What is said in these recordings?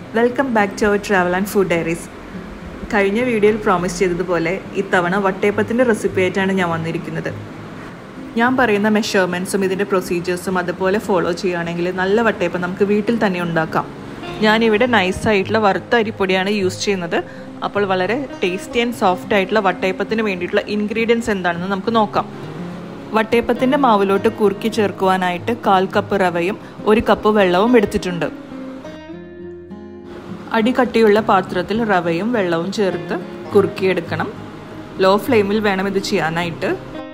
welcome back to our travel and food diaries കഴിഞ്ഞ വീഡിയോയിൽ promise ചെയ്തതുപോലെ ഇത്തവണ വട്ടയപ്പത്തിൻ്റെ റെസിപ്പി ആയിട്ടാണ് ഞാൻ വന്നിരിക്കുന്നത് ഞാൻ പറയുന്ന മെഷർമെൻറ്റ്സും ഇതിൻ്റെ പ്രൊസീജിയേഴ്സും അതുപോലെ ഫോളോ ചെയ്യുകയാണെങ്കിൽ നല്ല വട്ടയപ്പം നമുക്ക് വീട്ടിൽ തന്നെ ഉണ്ടാക്കാം ഞാനിവിടെ നൈസായിട്ടുള്ള വറുത്ത അരിപ്പൊടിയാണ് യൂസ് ചെയ്യുന്നത് അപ്പോൾ വളരെ ടേസ്റ്റി ആൻഡ് സോഫ്റ്റ് ആയിട്ടുള്ള വട്ടയപ്പത്തിന് വേണ്ടിയിട്ടുള്ള ഇൻഗ്രീഡിയൻസ് എന്താണെന്ന് നമുക്ക് നോക്കാം വട്ടയപ്പത്തിൻ്റെ മാവിലോട്ട് കുറുക്കി ചേർക്കുവാനായിട്ട് കാൽ കപ്പ് റവയും ഒരു കപ്പ് വെള്ളവും എടുത്തിട്ടുണ്ട് അടികട്ടിയുള്ള പാത്രത്തിൽ റവയും വെള്ളവും ചേർത്ത് കുറുക്കിയെടുക്കണം ലോ ഫ്ലെയിമിൽ വേണം ഇത് ചെയ്യാനായിട്ട്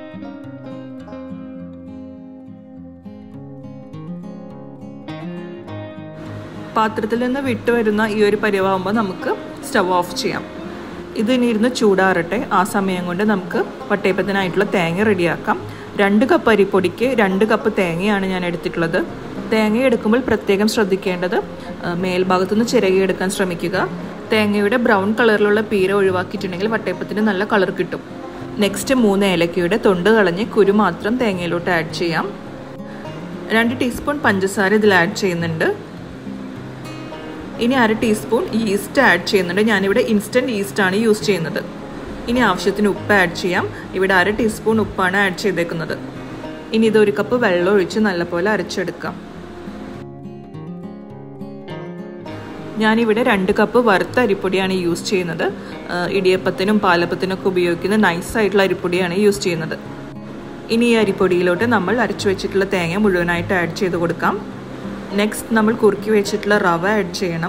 പാത്രത്തിൽ നിന്ന് വിട്ടുവരുന്ന ഈ ഒരു പരിവാകുമ്പോൾ നമുക്ക് സ്റ്റവ് ഓഫ് ചെയ്യാം ഇത് ഇനി ഇരുന്ന് ചൂടാറട്ടെ ആ സമയം കൊണ്ട് നമുക്ക് വട്ടയപ്പത്തിനായിട്ടുള്ള തേങ്ങ റെഡിയാക്കാം രണ്ട് കപ്പ് അരിപ്പൊടിക്ക് രണ്ട് കപ്പ് തേങ്ങയാണ് ഞാൻ എടുത്തിട്ടുള്ളത് തേങ്ങ എടുക്കുമ്പോൾ പ്രത്യേകം ശ്രദ്ധിക്കേണ്ടത് മേൽഭാഗത്തുനിന്ന് ചിരകിയെടുക്കാൻ ശ്രമിക്കുക തേങ്ങയുടെ ബ്രൗൺ കളറിലുള്ള പീര ഒഴിവാക്കിയിട്ടുണ്ടെങ്കിൽ വട്ടയപ്പത്തിന് നല്ല കളർ കിട്ടും നെക്സ്റ്റ് മൂന്ന് ഏലക്കയുടെ തൊണ്ട് കളഞ്ഞ് കുരു മാത്രം തേങ്ങയിലോട്ട് ആഡ് ചെയ്യാം രണ്ട് ടീസ്പൂൺ പഞ്ചസാര ഇതിൽ ആഡ് ചെയ്യുന്നുണ്ട് ഇനി അര ടീസ്പൂൺ ഈസ്റ്റ് ആഡ് ചെയ്യുന്നുണ്ട് ഞാനിവിടെ ഇൻസ്റ്റൻറ്റ് ഈസ്റ്റാണ് യൂസ് ചെയ്യുന്നത് ഇനി ആവശ്യത്തിന് ഉപ്പ് ആഡ് ചെയ്യാം ഇവിടെ അര ടീസ്പൂൺ ഉപ്പാണ് ആഡ് ചെയ്തേക്കുന്നത് ഇനി ഇത് ഒരു കപ്പ് വെള്ളം ഒഴിച്ച് നല്ലപോലെ അരച്ചെടുക്കാം ഞാനിവിടെ രണ്ട് കപ്പ് വറുത്ത അരിപ്പൊടിയാണ് യൂസ് ചെയ്യുന്നത് ഇടിയപ്പത്തിനും പാലപ്പത്തിനൊക്കെ ഉപയോഗിക്കുന്ന നൈസായിട്ടുള്ള അരിപ്പൊടിയാണ് യൂസ് ചെയ്യുന്നത് ഇനി ഈ അരിപ്പൊടിയിലോട്ട് നമ്മൾ അരച്ചു വെച്ചിട്ടുള്ള തേങ്ങ മുഴുവനായിട്ട് ആഡ് ചെയ്ത് കൊടുക്കാം നെക്സ്റ്റ് നമ്മൾ കുറുക്കി വെച്ചിട്ടുള്ള റവ ആഡ് ചെയ്യണം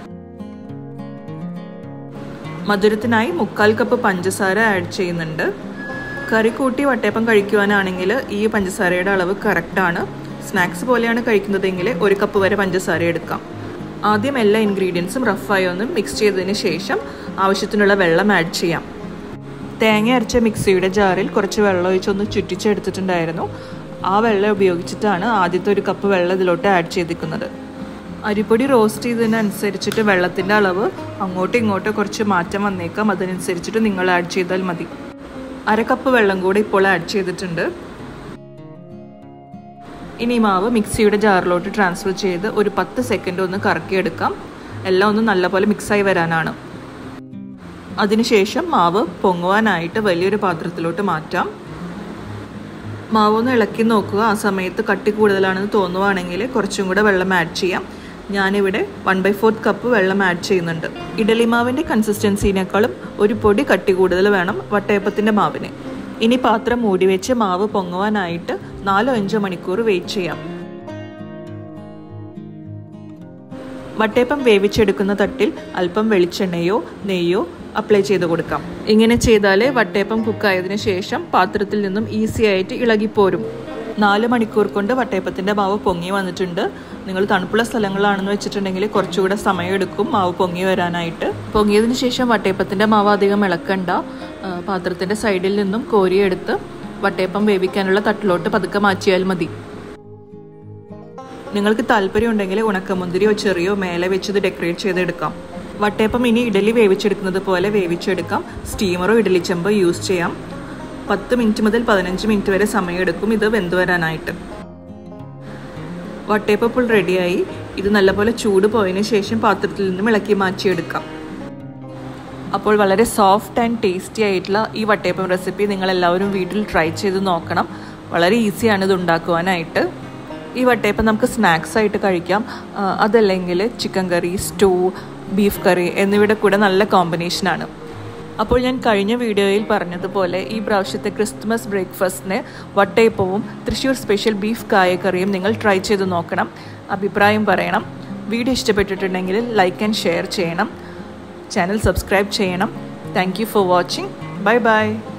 മധുരത്തിനായി മുക്കാൽ കപ്പ് പഞ്ചസാര ആഡ് ചെയ്യുന്നുണ്ട് കറി കൂട്ടി വട്ടയപ്പം കഴിക്കുവാനാണെങ്കിൽ ഈ പഞ്ചസാരയുടെ അളവ് കറക്റ്റാണ് സ്നാക്സ് പോലെയാണ് കഴിക്കുന്നതെങ്കിൽ ഒരു കപ്പ് വരെ പഞ്ചസാര എടുക്കാം ആദ്യം എല്ലാ ഇൻഗ്രീഡിയൻസും റഫായി ഒന്ന് മിക്സ് ചെയ്തതിന് ശേഷം ആവശ്യത്തിനുള്ള വെള്ളം ആഡ് ചെയ്യാം തേങ്ങ അരച്ച മിക്സിയുടെ ജാറിൽ കുറച്ച് വെള്ളം ഒഴിച്ചൊന്ന് ചുറ്റിച്ചെടുത്തിട്ടുണ്ടായിരുന്നു ആ വെള്ളം ഉപയോഗിച്ചിട്ടാണ് ആദ്യത്തെ ഒരു കപ്പ് വെള്ളം ഇതിലോട്ട് ആഡ് ചെയ്തിരിക്കുന്നത് അരിപ്പൊടി റോസ്റ്റ് ചെയ്തതിനനുസരിച്ചിട്ട് വെള്ളത്തിൻ്റെ അളവ് അങ്ങോട്ടും ഇങ്ങോട്ടും കുറച്ച് മാറ്റം വന്നേക്കാം അതിനനുസരിച്ചിട്ട് നിങ്ങൾ ആഡ് ചെയ്താൽ മതി അര കപ്പ് വെള്ളം കൂടി ഇപ്പോൾ ആഡ് ചെയ്തിട്ടുണ്ട് ഇനി മാവ് മിക്സിയുടെ ജാറിലോട്ട് ട്രാൻസ്ഫർ ചെയ്ത് ഒരു പത്ത് സെക്കൻഡ് ഒന്ന് കറക്കിയെടുക്കാം എല്ലാം ഒന്ന് നല്ലപോലെ മിക്സായി വരാനാണ് അതിനുശേഷം മാവ് പൊങ്ങുവാനായിട്ട് വലിയൊരു പാത്രത്തിലോട്ട് മാറ്റാം മാവൊന്ന് ഇളക്കി നോക്കുക ആ സമയത്ത് കട്ടി കൂടുതലാണെന്ന് തോന്നുവാണെങ്കിൽ കുറച്ചും കൂടെ വെള്ളം ആഡ് ചെയ്യാം ഞാനിവിടെ വൺ ബൈ ഫോർത്ത് കപ്പ് വെള്ളം ആഡ് ചെയ്യുന്നുണ്ട് ഇഡലി മാവിൻ്റെ കൺസിസ്റ്റൻസിനേക്കാളും ഒരു പൊടി കട്ടി കൂടുതൽ വേണം വട്ടയപ്പത്തിൻ്റെ മാവിന് ഇനി പാത്രം മൂടി വെച്ച് മാവ് പൊങ്ങുവാനായിട്ട് നാലോ അഞ്ചോ മണിക്കൂർ വെയിറ്റ് ചെയ്യാം വട്ടയപ്പം വേവിച്ചെടുക്കുന്ന തട്ടിൽ അല്പം വെളിച്ചെണ്ണയോ നെയ്യോ അപ്ലൈ ചെയ്ത് കൊടുക്കാം ഇങ്ങനെ ചെയ്താലേ വട്ടയപ്പം കുക്കായതിനു ശേഷം പാത്രത്തിൽ നിന്നും ഈസി ആയിട്ട് ഇളകിപ്പോരും നാല് മണിക്കൂർ കൊണ്ട് വട്ടയപ്പത്തിൻ്റെ മാവ് പൊങ്ങി വന്നിട്ടുണ്ട് നിങ്ങൾ തണുപ്പുള്ള സ്ഥലങ്ങളാണെന്ന് വെച്ചിട്ടുണ്ടെങ്കിൽ കുറച്ചുകൂടെ സമയമെടുക്കും മാവ് പൊങ്ങി വരാനായിട്ട് പൊങ്ങിയതിന് ശേഷം വട്ടയപ്പത്തിൻ്റെ മാവ് അധികം ഇളക്കണ്ട പാത്രത്തിൻ്റെ സൈഡിൽ നിന്നും കോരിയെടുത്ത് വട്ടയപ്പം വേവിക്കാനുള്ള തട്ടിലോട്ട് പതുക്കെ മാറ്റിയാൽ മതി നിങ്ങൾക്ക് താല്പര്യം ഉണ്ടെങ്കിൽ ഉണക്കമുന്തിരിയോ ചെറിയോ മേലെ വെച്ചത് ഡെക്കറേറ്റ് ചെയ്തെടുക്കാം വട്ടയപ്പം ഇനി ഇഡലി വേവിച്ചെടുക്കുന്നത് പോലെ വേവിച്ചെടുക്കാം സ്റ്റീമറോ ഇഡലി ചെമ്പോ യൂസ് ചെയ്യാം പത്ത് മിനിറ്റ് മുതൽ പതിനഞ്ച് മിനിറ്റ് വരെ സമയമെടുക്കും ഇത് വെന്ത് വരാനായിട്ട് വട്ടയപ്പം ഇപ്പോൾ റെഡിയായി ഇത് നല്ലപോലെ ചൂട് പോയതിന് ശേഷം പാത്രത്തിൽ നിന്നും ഇളക്കി മാറ്റിയെടുക്കാം അപ്പോൾ വളരെ സോഫ്റ്റ് ആൻഡ് ടേസ്റ്റി ആയിട്ടുള്ള ഈ വട്ടയപ്പം റെസിപ്പി നിങ്ങൾ എല്ലാവരും വീട്ടിൽ ട്രൈ ചെയ്ത് നോക്കണം വളരെ ഈസിയാണ് ഇത് ഉണ്ടാക്കുവാനായിട്ട് ഈ വട്ടയപ്പം നമുക്ക് സ്നാക്സ് ആയിട്ട് കഴിക്കാം അതല്ലെങ്കിൽ chicken curry stew beef curry എന്നിവയുടെ കൂടെ നല്ല കോമ്പിനേഷനാണ് അപ്പോൾ ഞാൻ കഴിഞ്ഞ വീഡിയോയിൽ പറഞ്ഞതുപോലെ ഈ പ്രാവശ്യത്തെ ക്രിസ്മസ് ബ്രേക്ക്ഫാസ്റ്റിന് വട്ടയപ്പവും തൃശ്ശൂർ സ്പെഷ്യൽ ബീഫ് കായക്കറിയും നിങ്ങൾ ട്രൈ ചെയ്ത് നോക്കണം അഭിപ്രായം പറയണം വീഡിയോ ഇഷ്ടപ്പെട്ടിട്ടുണ്ടെങ്കിൽ ലൈക്ക് ആൻഡ് ഷെയർ ചെയ്യണം ചാനൽ സബ്സ്ക്രൈബ് ചെയ്യണം thank you for watching bye by